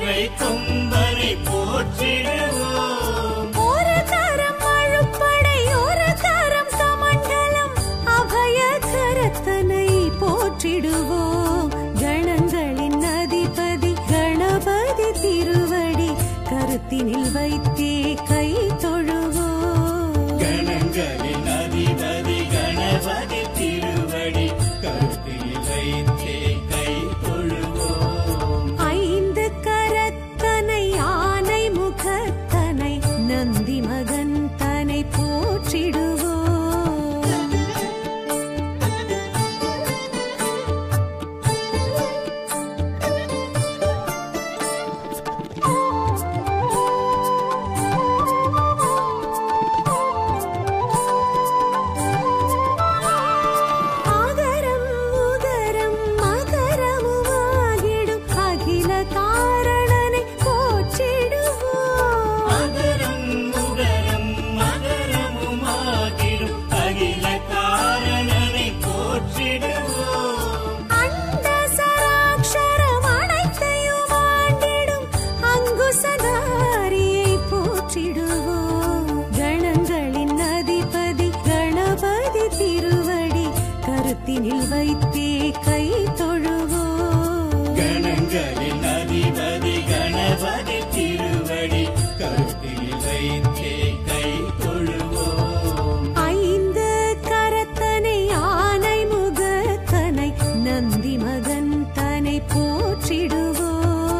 மழை கொம்பனை போற்றிடுவோம் ஒரு தரம் அழுப்படை ஒரு தரம் கமண்டலம் அபய கரத்தனை போற்றிடுவோம் கணங்களின் அதிபதி கணபதி திருவடி கருத்தினில் வைத்தே கை தொழுவோம் கணங்களின் அதிபதி கணபதி திருவடி கருத்தில் வைத்தே கை தொழுவோம் ஐந்து கரத்தனை யானை முகத்தனை நந்தி மகன் தனை போற்றிடுவோம் ஆகரம் உகரம் மகரமுமாகிடும் அகில காரணனை போற்றிடுவோம் அகரம் உகரம் மகரமுமாகிடும் அகில காரணனை போற்றிடுவோம் அண்ட சராட்சரம் அனைத்தையும் ஆண்டிடும் அங்குசதாரியை போற்றிடுவோம் கணங்களின் அதிபதி கணபதி திருவடி கருத்தினில் வைத்தே கை தொழுவோம் கணங்களின் அதிபதி கணபதி திருவடி கருத்தில் வைத்தே கை தொழுவோம் ஐந்து கரத்தனை யானை முகத்தனை நந்தி மகன் தனை போற்றிடுவோம்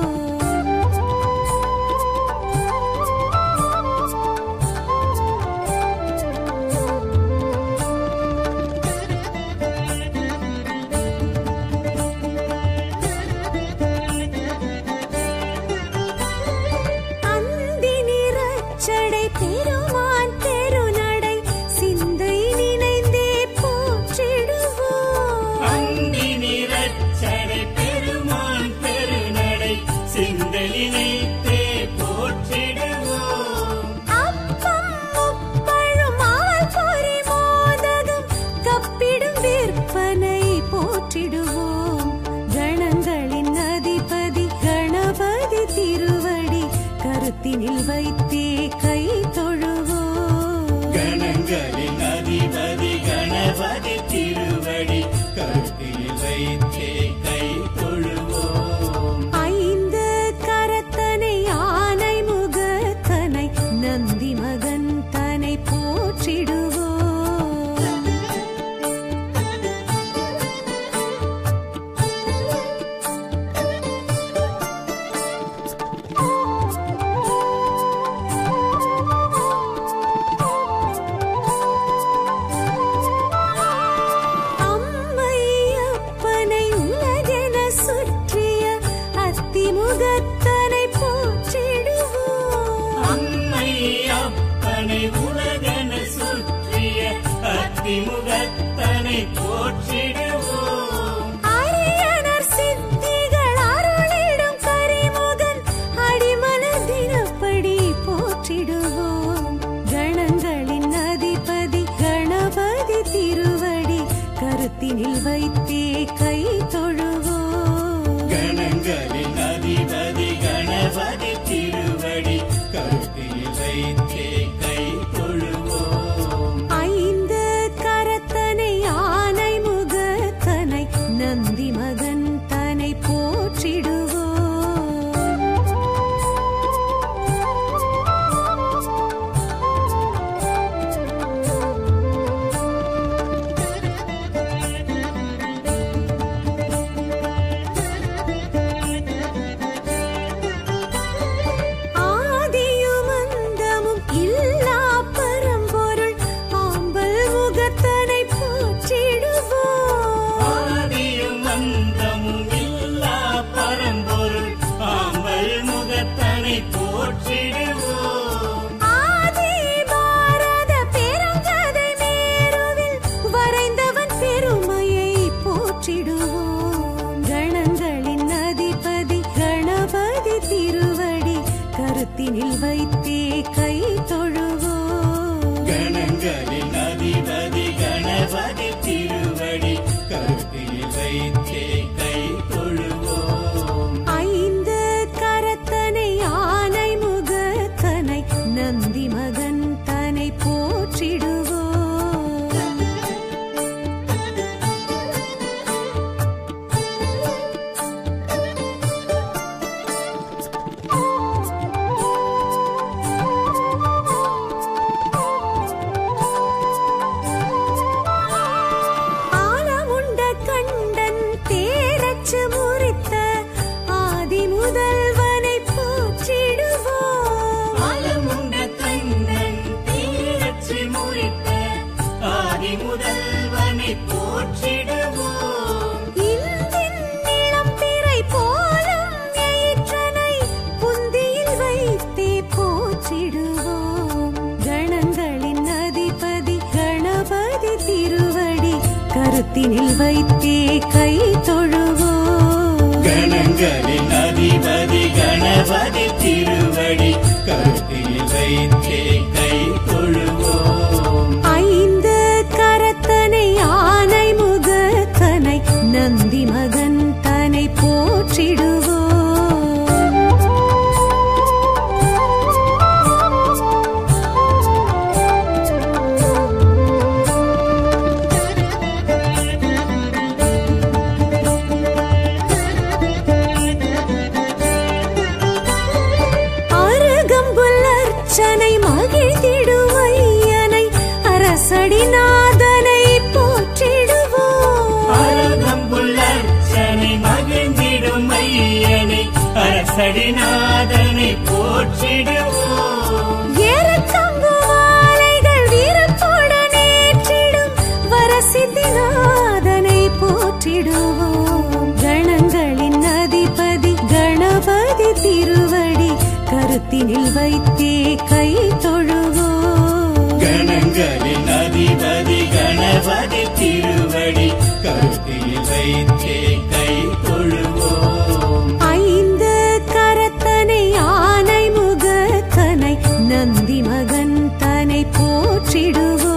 அந்தி நிறச்சடை பெருமான் தெருநடை சிந்தை நினைந்தே போற்றிடுவோம் அந்தி நிறச்சடை பெருமான் பெருநடை சிந்தலினைத்தே போற்றிடுவோம் அப்பம் முப்பழும் அவல் பொறி மோதகம் கப்பிடும் விற்பனை போற்றிடுவோம் கணங்களின் அதிபதி கணபதி திருவடி கருத்தினில் வைத்தே கை தொழுவோம் கணங்களின் அதிபதி கணபதி திருவடி கருத்தில் வைத்தே கை தொழுவோம் ஐந்து கரத்தனை யானை முகத்தனை நந்தி மகன் தனை போற்றிடுவோம் அம்மை அப்பனை உலகென சுற்றிய அத்திமுகத்தனை போற்றிடுவோம் அம்மை அப்பனை உலகன சுற்றிய அத்திமுகத்தனை போற்றிடுவோம் அரியணர் சித்திகள் அருளிடும் கரிமுகன் அடிமலர் தினப்படி போற்றிடுவோம் கணங்களின் அதிபதி கணபதி திருவடி கருத்தினில் வைத்தே கை தொழுவோம் கணங்களின் அதிபதி கணபதி திருவடி கருத்தில் வைத்தே கை தொழுவோம் ஐந்து கரத்தனை யானை முகத்தனை நந்தி மகன் தனை போற்றிடுவோம் ஆதியும் அந்தமும் இல்லா பரம்பொருள் ஆம்பல் முகத்தனை போற்றிடுவோம் ஆதியும் அந்தமும் இல்லா பரம்பொருள் ஆம்பல் முகத்தனை போற்றிடுவோம் ஆதி பாரத பெருங்கதை மேருவில் வரைந்தவன் பெருமையை போற்றிடுவோம் கணங்களின் அதிபதி கணபதி திருவடி கருத்தினில் வைத்தே கை தொழுவோம் கணங்களின் அதிபதி கணபதி திருவடி கருத்தில் வைத்தே கை தொழுவோம் ஐந்து கரத்தனை கருத்தினில் வைத்தே கை தொழுவோம் கணங்களின் அதிபதி கணபதி திருவடி கருத்தில் வைத்தே கை தொழுவோம் ஐந்து கரத்தனை ஆனை முகத்தனை நந்தி மகன் தனை போற்றிடுவோம் அருகம்புல்லர்ச்சனை மகிழ்ந்திடுவையனை அரசடிநாதனை போற்றிடுவோம் அழகம்புள்ளர்ச்சனை மகிழ்ந்திடும் ஐயனை அரசடிநாதனை போற்றிடுவோம் ஏறக்கம்பு மாலைகள் வீரத்துடன் ஏற்றிடும் வரசித்திநாதனை போற்றிடுவோம் கணங்களின் அதிபதி கணபதி திருவடி கருத்தினில் வைத்தே கை தொழுவோம் கணங்களின் அதிபதி கணபதி திருவடி கருத்தில் வைத்தே கை தொழுவோம் ஐந்து கரத்தனை ஆனை முகத்தனை நந்தி மகன் தனை போற்றிடுவோம்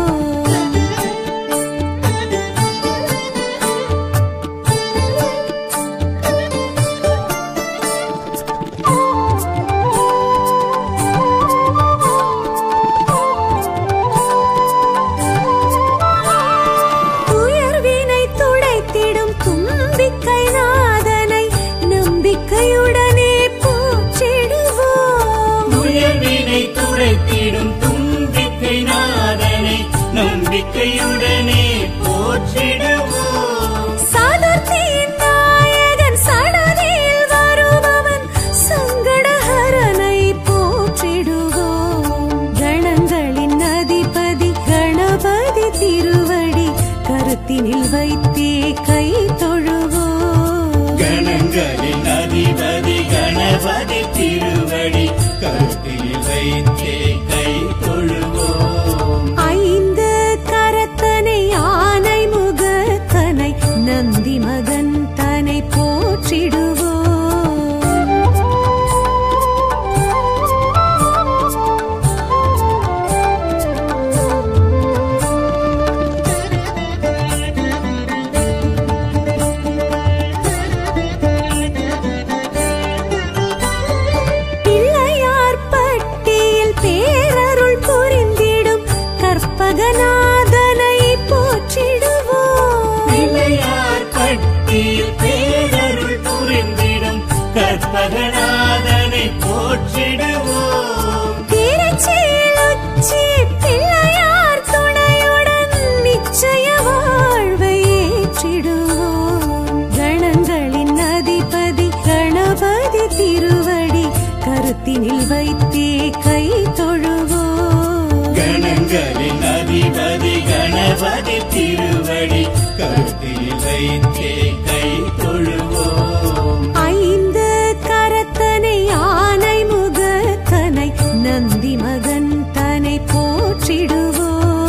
துயர்வினை துடைத்திடும் தும்பிக்கை நாதனை நம்பிக்கையுடனே போற்றிடுவோம் உயர்வினை துடைத்திடும் தும்பிக்கை நாதனை நம்பிக்கையுடனே போற்றிடுவோம் சதுர்த்தியின் நாயகன் சடதியில் வருபவன் சங்கடஹரனை போற்றிடுவோம் கணங்களின் அதிபதி கணபதி திருவடி கருத்தினில் வைத்தே கை தொழுவோம் கணங்களின் அதிபதி கணபதி திருவடி கருத்தில் வைத்தே கை தொழுவோம் ஐந்து கரத்தனை ஆனை முகத்தனை நந்தி மகன் தனை போற்றிடுவோம் பிள்ளையார் பட்டியில் பேரருள் புரிந்திடும் கற்பகநாதனை போற்றிடுவோம் பிள்ளையார் பட்டியில் பேரருள் புரிந்திடும் கற்பகநாதனை போற்றிடுவோம் திருச்சியில் உச்சி பிள்ளையார் துணையுடன் நிச்சய வாழ்வை ஏற்றிடுவோம் கணங்களின் அதிபதி கணபதி திருவடி கருத்தினில் வைத்தே கை தொழுவோம் கணங்களின் அதிபதி கணபதி திருவடி கருத்தில் வைத்தே கை தொழுவோம் ஐந்து கரத்தனை ஆனை முகத்தனை நந்தி மகன் தனை போற்றிடுவோம்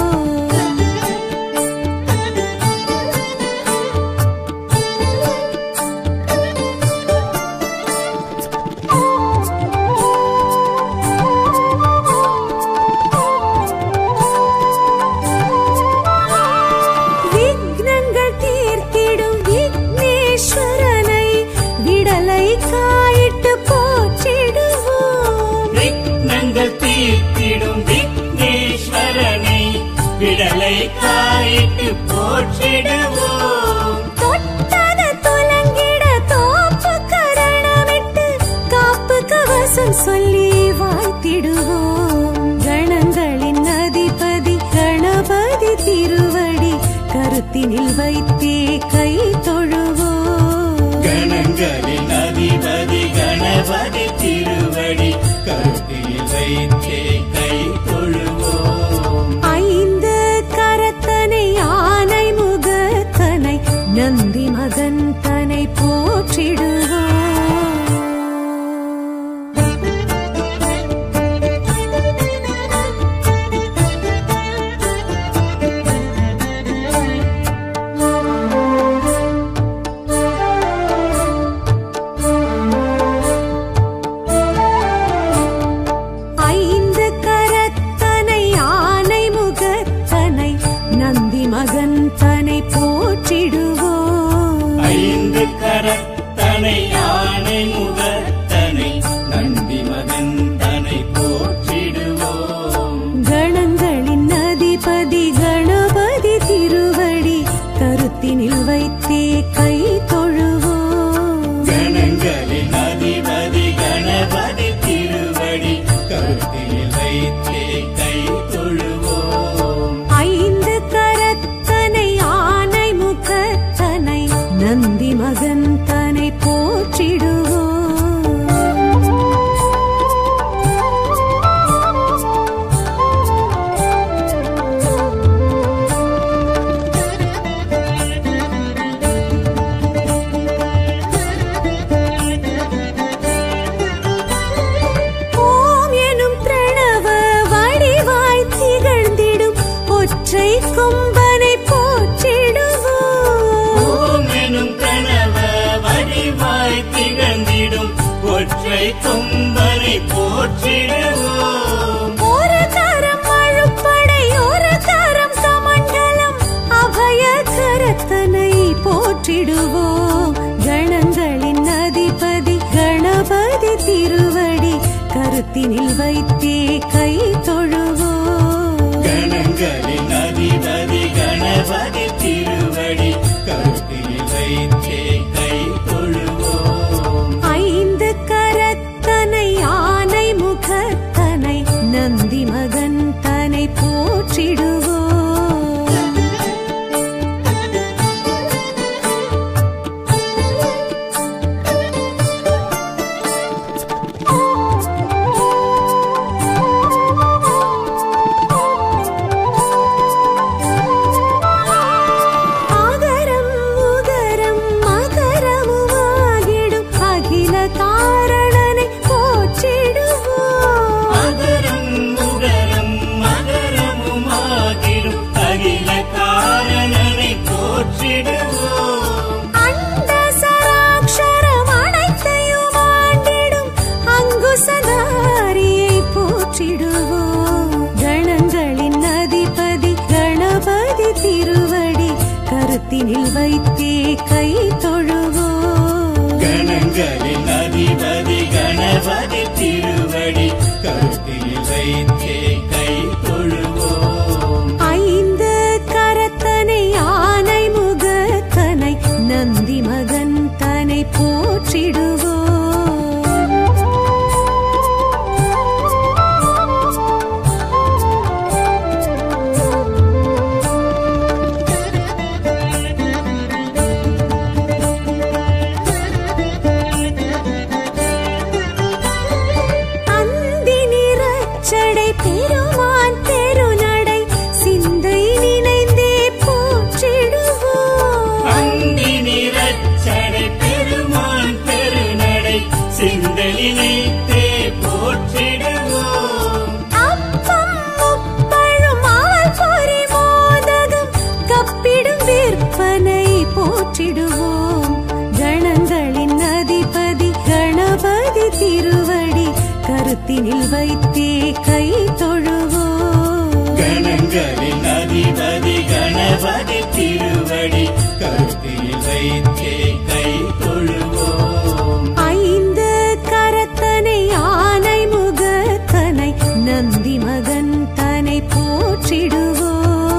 விக்னங்கள் தீர்த்திடும் விக்னேஸ்வரனை விடலை காயிட்டு போற்றிடுவோம் விக்னங்கள் தீர்த்திடும் விக்னேஸ்வரனை விடலை காயிட்டு போற்றிடுவோம் தொட்டத துலங்கிட தோப்பு கரணமிட்டு காப்பு கவசம் சொல்லி வாழ்த்திடுவோம் கணங்களின் அதிபதி கணபதி திருவடி கருத்தினில் வைத்தே கை தொழுவோம் கணங்களின் அதிபதி கணபதி திருவடி கருத்தில் வைத்தே கை தொழுவோம் ஐந்து கரத்தனை ஆனை முகத்தனை நந்தி மகன் தனை போற்றிடுவோம் கணபதி போற்றிடுவோம் ஒரு கரம் அழுப்படை ஒரு கரம் கமண்டலம் அபய கரத்தனை போற்றிடுவோம் கணங்களின் அதிபதி கணபதி திருவடி கருத்தினில் வைத்தே கை தொழுவோம் கணங்களின் அதிபதி கணபதி திருவடி கருத்தில் வைத்தே கை தொழுவோம் ஐந்து கரத்தனை ஆனை முகத்தனை நந்தி மகன் தனை போற்றிடுவோம் ஆகரம் உகரம் மகரமுமாகிடும் அகில காரணனை போற்றிடுவோம் மகரம் முகரம் மகரமுமாகிடும் அகில காரணனை போற்றிடுவோம் அண்ட சராட்சரம் அனைத்தையும் ஆண்டிடும் அங்குசதாரியை போற்றிடுவோம் கணங்களின் அதிபதி கணபதி திருவடி கருத்தினில் வைத்தே கை தொழுவோம் கணங்களின் அதிபதி கணபதி திருவடி கருத்தில் வைத்தே கை தொழுவோம் ஐந்து கரத்தனை ஆனை முகத்தனை நந்தி மகன் தனை போற்றிடுவோம் அந்தி நிறச்சடை பெருமான் பெருநடை சிந்தை நினைந்தே போற்றிடுவோம் அந்தி நிறச்சடை பெருமான் பெருநடை சிந்தலினை தே போற்றிடுவோம் அப்பம் முப்பழும் ஆள் பொறி மோதகம் கப்பிடும் விற்பனை போற்றிடுவோம் கணங்களின் அதிபதி கணபதி திருவடி கருத்தினில் வைத்தே கை தொழுவோம் கணங்களின் அதிபதி கணபதி திருவடி கருத்தில் வைத்தே கை தொழுவோம் ஐந்து கரத்தனை ஆனை முகத்தனை நந்தி மகன் தனை போற்றிடுவோம்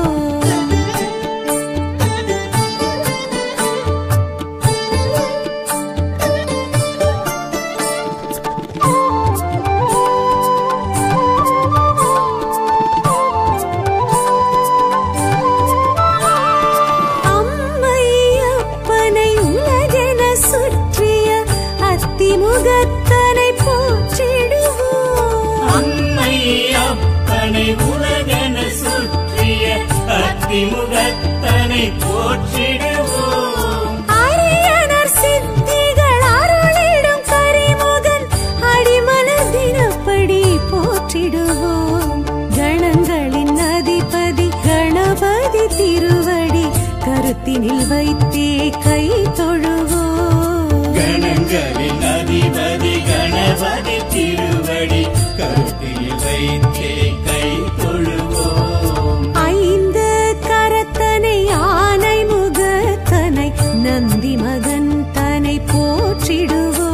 அம்மை அப்பனை உலகென சுற்றிய அத்திமுகத்தனை போற்றிடுவோம் அம்மை அப்பனை உலகென சுற்றிய அத்திமுகத்தனை போற்றிடுவோம் அரியனர் சித்திகள் அருளிடும் கரிமுகன் அடிமலர் தினப்படி போற்றிடுவோம் கணங்களின் அதிபதி கணபதி திருவடி கருத்தினில் வைத்தே கை தொழுவோம் கணங்களின் அதிபதி கணபதி திருவடி கருத்தில் வைத்தே கை தொழுவோம் ஐந்து கரத்தனை ஆனை முகத்தனை நந்தி மகன் தனை போற்றிடுவோம்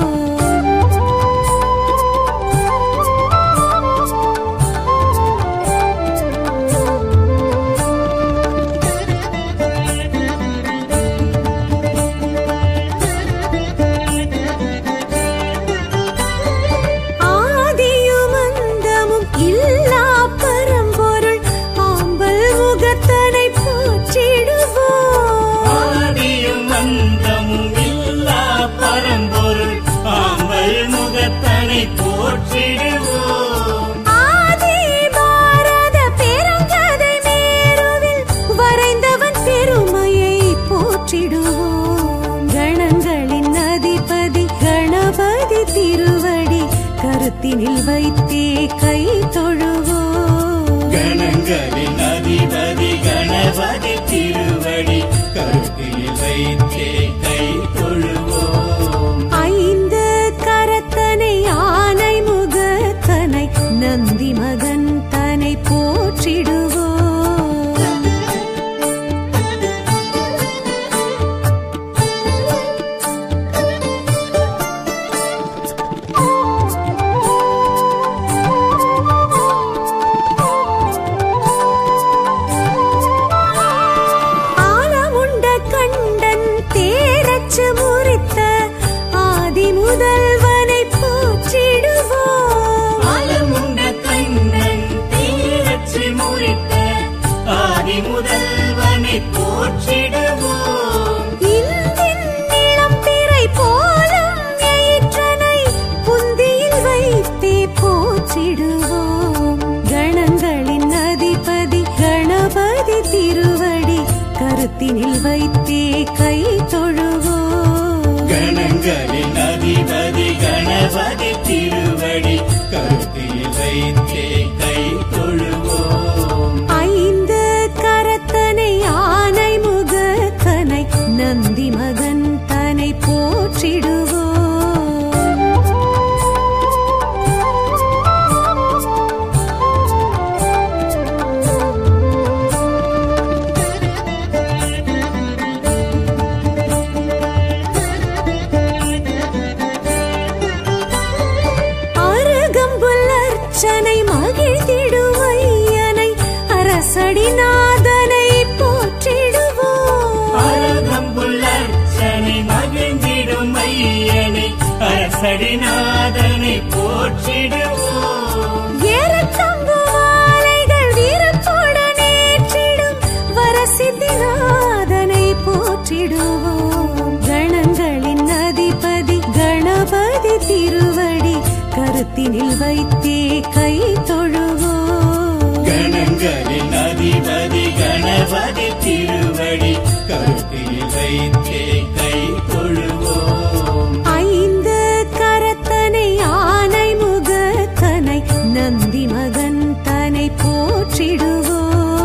ஆதியும் அந்தமும் இல்லா பரம்பொருள் ஆம்பல் முகத்தனை போற்றிடுவோம் ஆதியும் அந்தமும் இல்லா பரம்பொருள் ஆம்பல் முகத்தனை போற்றிடுவோம் ஆதி பாரத பெருங்கதை மேருவில் வரைந்தவன் பெருமையை போற்றிடுவோம் கணங்களின் அதிபதி கணபதி திருவடி கருத்தினில் வைத்தே கை தொழுவோம் கணங்களின் அதிபதி கணபதி திருவடி கருத்தில் வைத்தே கை தொழுவோம் ஐந்து கரத்தனை ஆனை போற்றிடுவோம் கணங்களின் அதிபதி கணபதி திருவடி கருத்தினில் வைத்தே கை தொழுவோம் கணங்களின் அதிபதி கணபதி திருவடி கருத்தில் வைத்தே கை தொழுவோம் ஐந்து கரத்தனை ஆனை முகத்தனை நந்தி மகன் தனை போற்றிடுவோம் அருகம்புல்லர்ச்சனை மகிழ்ந்திடுவையனை அரசடிநாதனை போற்றிடுவோம் அருகம்புல்லர்ச்சனை மகிழ்ந்திடும் ஐயனை அரசடிநாதனை போற்றிடுவோம் ஏறத்தம்பு மாலைகள் வீரத்துடன் ஏற்றிடும் வரசித்திநாதனை போற்றிடுவோம் கணங்களின் அதிபதி கணபதி திருவடி கருத்தினில் வைத்தே கை தொழுவோம் கணங்களின் அதிபதி கணபதி திருவடி கருத்தில் வைத்தே கை தொழுவோம் ஐந்து கரத்தனை ஆனை முகத்தனை நந்தி மகன் தனை போற்றிடுவோம்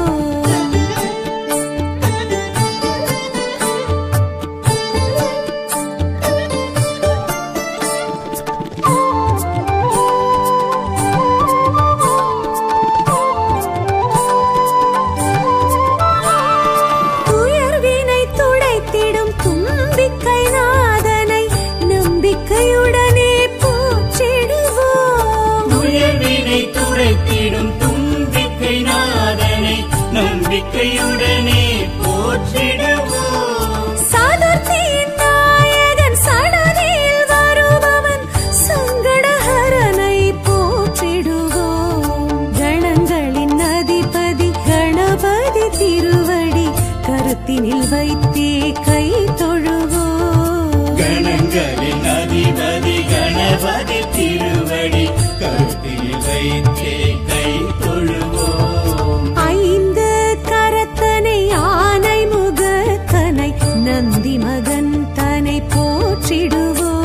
துயர்வினை துடைத்திடும் தும்பிக்கை நாதனை நம்பிக்கையுடனே போற்றிடுவோம் உயர்வினை துடைத்திடும் தும்பிக்கை நாதனை நம்பிக்கையுடனே போற்றிடுவோம் சாதுர்த்தியின் நாயகன் சடதியில் வருபவன் சங்கடஹரனை போற்றிடுவோம் கணங்களின் அதிபதி கணபதி திருவடி கருத்தினில் வைத்தே கை தொழுவோம் கணங்களின் அதிபதி கணபதி திருவடி கருத்தில் வைத்தே கை தொழுவோம் ஐந்து கரத்தனை ஆனை முகத்தனை நந்தி மகன் தனை போற்றிடுவோம்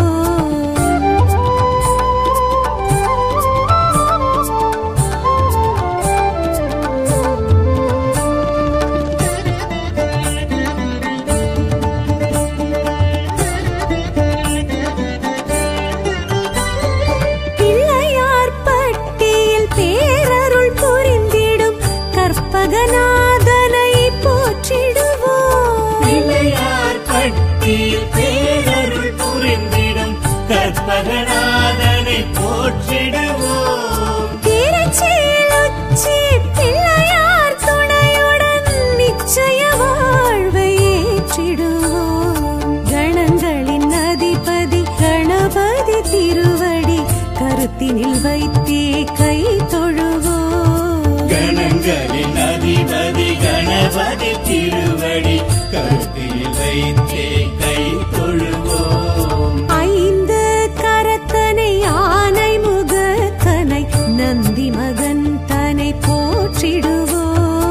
பிள்ளையார் பட்டியில் பேரருள் புரிந்திடும் கற்பகநாதனை போற்றிடுவோம் பிள்ளையார் பட்டியில் பேரருள் புரிந்திடும் கற்பகநாதனை போற்றிடுவோம் திருச்சியில் உச்சி பிள்ளையார் துணையுடன் நிச்சய வாழ்வை ஏற்றிடுவோம் கணங்களின் அதிபதி கணபதி திருவடி கருத்தினில் வைத்தே கை தொழுவோம் கணங்களின் அதிபதி கணபதி திருவடி கருத்தில் வைத்தே கை தொழுவோம் ஐந்து கரத்தனை ஆனை முகத்தனை நந்தி மகன் தனை போற்றிடுவோம்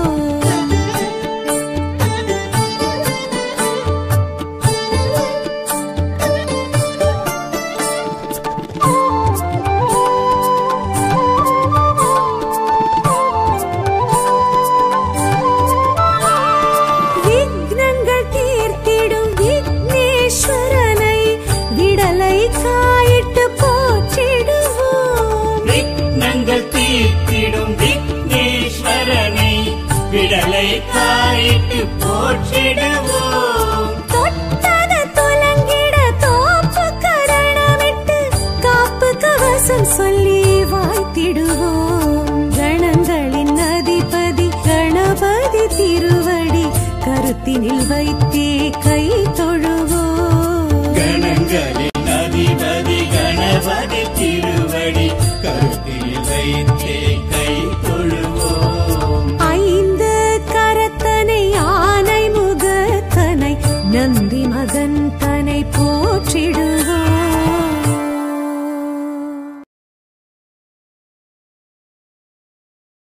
விக்னங்கள் தீர்த்திடும் விக்னேஸ்வரனை விடலை காயிட்டு போற்றிடுவோம் விக்னங்கள் தீர்த்திடும் விக்னேஸ்வரனை விடலை காயிட்டு போற்றிடுவோம் தொட்டத துலங்கிட தோப்பு கரணமிட்டு காப்பு கவசம் சொல்லி வாழ்த்திடுவோம் கணங்களின் அதிபதி கணபதி திருவடி கருத்தினில் வைத்தே கை தொழுவோம் கணங்களின் அதிபதி கணபதி திருவடி கருத்தில் வைத்தே கை தொழுவோம் ஐந்து கரத்தனை ஆனை முகத்தனை நந்தி மகன் தனை போற்றிடுவோம்